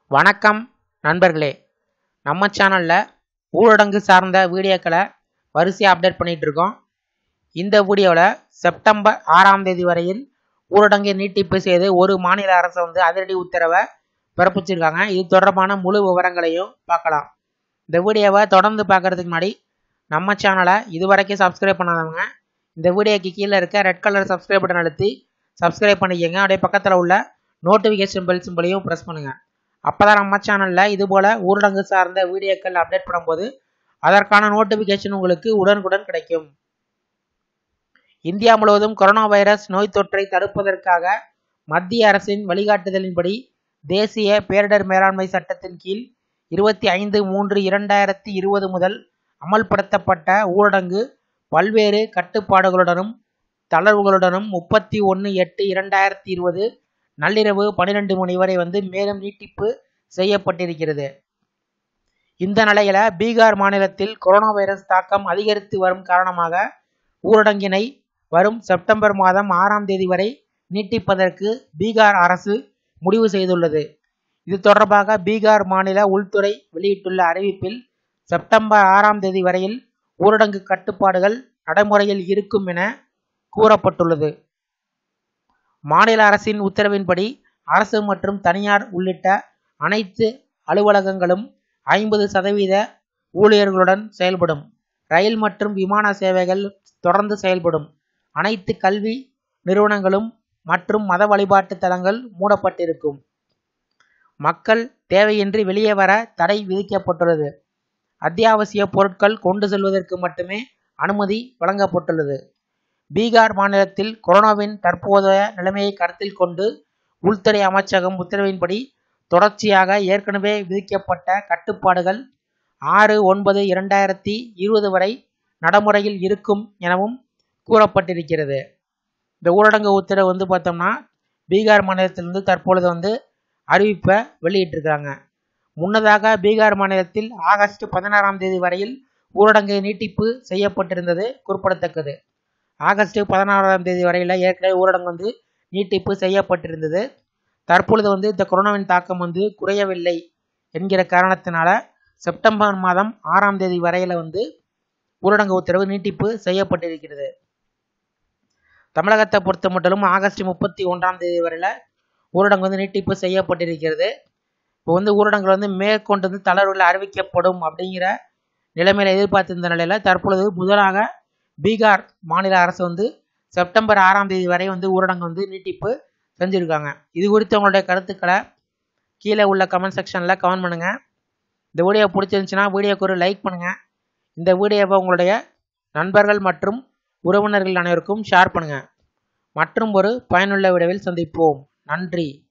வணக்கம் நண்பர்களே நம்ம சேனலில் ஊரடங்கு சார்ந்த வீடியோக்களை வரிசையாக அப்டேட் பண்ணிகிட்டு இருக்கோம் இந்த வீடியோவில் செப்டம்பர் ஆறாம் தேதி வரையில் ஊரடங்கை நீட்டிப்பு செய்து ஒரு மாநில அரசு வந்து அதிரடி உத்தரவை பிறப்பிச்சிருக்காங்க இது தொடர்பான முழு விவரங்களையும் பார்க்கலாம் இந்த வீடியோவை தொடர்ந்து பார்க்கறதுக்கு முன்னாடி நம்ம சேனலை இதுவரைக்கும் சப்ஸ்கிரைப் பண்ணாதவங்க இந்த வீடியோக்கு கீழே இருக்க ரெட் கலர் சப்ஸ்கிரைப் பட்டன் அழுத்தி சப்ஸ்கிரைப் பண்ணிக்கோங்க அப்படியே பக்கத்தில் உள்ள நோட்டிஃபிகேஷன் பெல் சிம்பிளையும் ப்ரெஸ் பண்ணுங்கள் அப்போ தான் நம்ம சேனலில் இதுபோல் ஊரடங்கு சார்ந்த வீடியோக்கள் அப்டேட் பண்ணும்போது அதற்கான நோட்டிஃபிகேஷன் உங்களுக்கு உடனுக்குடன் கிடைக்கும் இந்தியா முழுவதும் கொரோனா வைரஸ் நோய் தொற்றை தடுப்பதற்காக மத்திய அரசின் வழிகாட்டுதலின்படி தேசிய பேரிடர் மேலாண்மை சட்டத்தின் கீழ் இருபத்தி ஐந்து மூன்று இரண்டாயிரத்தி இருபது முதல் அமல்படுத்தப்பட்ட ஊரடங்கு பல்வேறு கட்டுப்பாடுகளுடனும் தளர்வுகளுடனும் முப்பத்தி ஒன்று எட்டு இரண்டாயிரத்தி இருபது நள்ளிரவு பன்னிரெண்டு மணி வரை வந்து மேலும் நீட்டிப்பு செய்யப்பட்டிருக்கிறது இந்த நிலையில பீகார் மாநிலத்தில் கொரோனா வைரஸ் தாக்கம் அதிகரித்து வரும் காரணமாக ஊரடங்கினை வரும் செப்டம்பர் மாதம் ஆறாம் தேதி வரை நீட்டிப்பதற்கு பீகார் அரசு முடிவு செய்துள்ளது இது தொடர்பாக பீகார் மாநில உள்துறை வெளியிட்டுள்ள அறிவிப்பில் செப்டம்பர் ஆறாம் தேதி வரையில் ஊரடங்கு கட்டுப்பாடுகள் நடைமுறையில் இருக்கும் என கூறப்பட்டுள்ளது மாநில அரசின் உத்தரவின்படி அரசு மற்றும் தனியார் உள்ளிட்ட அனைத்து அலுவலகங்களும் ஐம்பது சதவீத ஊழியர்களுடன் செயல்படும் ரயில் மற்றும் விமான சேவைகள் தொடர்ந்து செயல்படும் அனைத்து கல்வி நிறுவனங்களும் மற்றும் மத வழிபாட்டு தலங்கள் மூடப்பட்டிருக்கும் மக்கள் தேவையின்றி வெளியே வர தடை விதிக்கப்பட்டுள்ளது அத்தியாவசிய பொருட்கள் கொண்டு செல்வதற்கு மட்டுமே அனுமதி வழங்கப்பட்டுள்ளது பீகார் மாநிலத்தில் கொரோனாவின் தற்போதைய நிலைமையை கருத்தில் கொண்டு உள்துறை அமைச்சகம் உத்தரவின்படி தொடர்ச்சியாக ஏற்கனவே விதிக்கப்பட்ட கட்டுப்பாடுகள் ஆறு ஒன்பது இரண்டாயிரத்தி இருபது வரை நடைமுறையில் இருக்கும் எனவும் கூறப்பட்டிருக்கிறது இந்த ஊரடங்கு உத்தரவு வந்து பார்த்தோம்னா பீகார் மாநிலத்திலிருந்து தற்பொழுது வந்து அறிவிப்பை வெளியிட்டிருக்காங்க முன்னதாக பீகார் மாநிலத்தில் ஆகஸ்ட் பதினாறாம் தேதி வரையில் ஊரடங்கு நீட்டிப்பு செய்யப்பட்டிருந்தது குறிப்பிடத்தக்கது ஆகஸ்ட் பதினாறாம் தேதி வரையில் ஏற்கனவே ஊரடங்கு வந்து நீட்டிப்பு செய்யப்பட்டிருந்தது தற்பொழுது வந்து இந்த கொரோனாவின் தாக்கம் வந்து குறையவில்லை என்கிற காரணத்தினால செப்டம்பர் மாதம் ஆறாம் தேதி வரையில் வந்து ஊரடங்கு உத்தரவு நீட்டிப்பு செய்யப்பட்டிருக்கிறது தமிழகத்தை பொறுத்த மட்டும் ஆகஸ்ட் முப்பத்தி ஒன்றாம் தேதி வரையில் ஊரடங்கு வந்து நீட்டிப்பு செய்யப்பட்டிருக்கிறது இப்போ வந்து ஊரடங்கு வந்து மேற்கொண்டு வந்து தளர்வுகள் அறிவிக்கப்படும் அப்படிங்கிற நிலைமையில எதிர்பார்த்திருந்த நிலையில் தற்பொழுது முதலாக பீகார் மாநில அரசு வந்து செப்டம்பர் ஆறாம் தேதி வரை வந்து ஊரடங்கு வந்து நீட்டிப்பு செஞ்சுருக்காங்க இது குறித்து உங்களுடைய கருத்துக்களை கீழே உள்ள கமெண்ட் செக்ஷனில் கமெண்ட் பண்ணுங்கள் இந்த வீடியோ பிடிச்சிருந்துச்சுன்னா வீடியோக்கு ஒரு லைக் பண்ணுங்கள் இந்த வீடியோவை உங்களுடைய நண்பர்கள் மற்றும் உறவினர்கள் அனைவருக்கும் ஷேர் பண்ணுங்கள் மற்றும் ஒரு பயனுள்ள வீடியோவில் சந்திப்போம் நன்றி